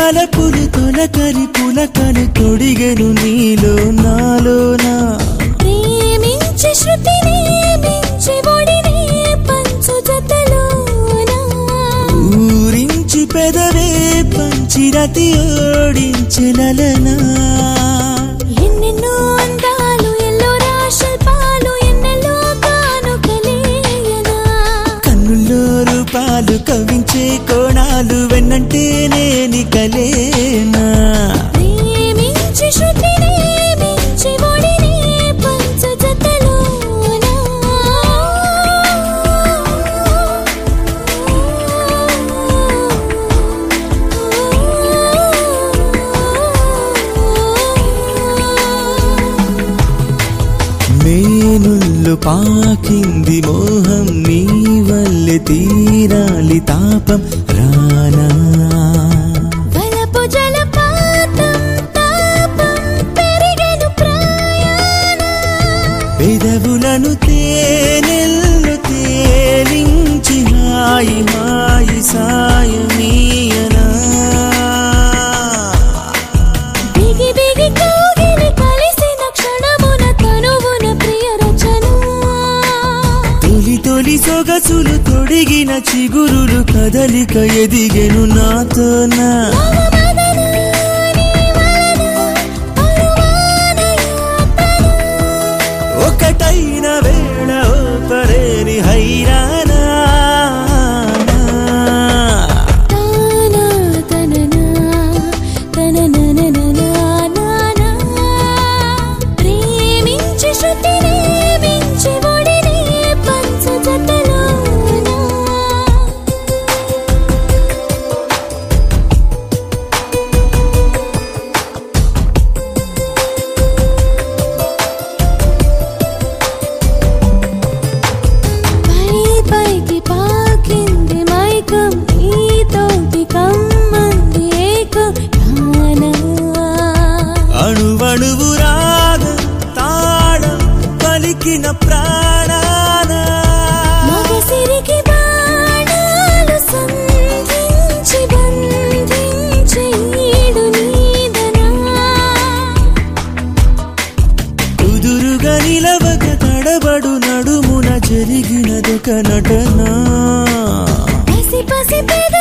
తలపులు తొలకరి పులకలు తొడిగెను నీలో నాలోనా ప్రేమించి శృతిని మించి ఒడిని పంచు జతలోన ఊరించి పెదవే పంచిరతి ఓడించెలనా ఎన్నెన్నో అందాలు ఎల్లోరా శిల్పాలు ఎన్నెల్లో కానుకలేయనా కన్నుల్లో రూపాలు కవించే కోణాలు వెన్నంటే నేని కలేనా ప్రేమించి శృతిని మించి ఒడిని పంచు జతలోన మేనుల్లు పాకింది మోహం నీ వల్లే తీరాలి తాపం రానా వలపు జలపాతం తాపం పెరిగెను ప్రయాణ పెదవులను తేనెల్లు తేలించి హాయి హాయి సాయమీయనా బిగి బిగి కోగిలి కలిసిన క్షణమున తనువున ప్రియ రచన తొలి తొలి సొగసులు తొడిగిన చిగురులు కదలిక ఎదిగెను నాతోనా మగమదన నీ వలన పరువాన యాతన ఒకటైన వేళ ఓపరేని హైరానా తానా తననా తననననననానా. ప్రేమించి శృతిని మించి ఒడిని పంచు జతలోనా. పై పైకి పాకింది మైకం నీతోటి కమ్మంది ఏకం కానా అణువణువు రాగం తాళం పలికిన ప్రాణాన మగసిరికి బాణాలు సంధించి బంధించి ఈడు నీదనా కుదురుగా నిలవక తడబడు నడుమున జరిగినదొక నటన పసి పసి పెద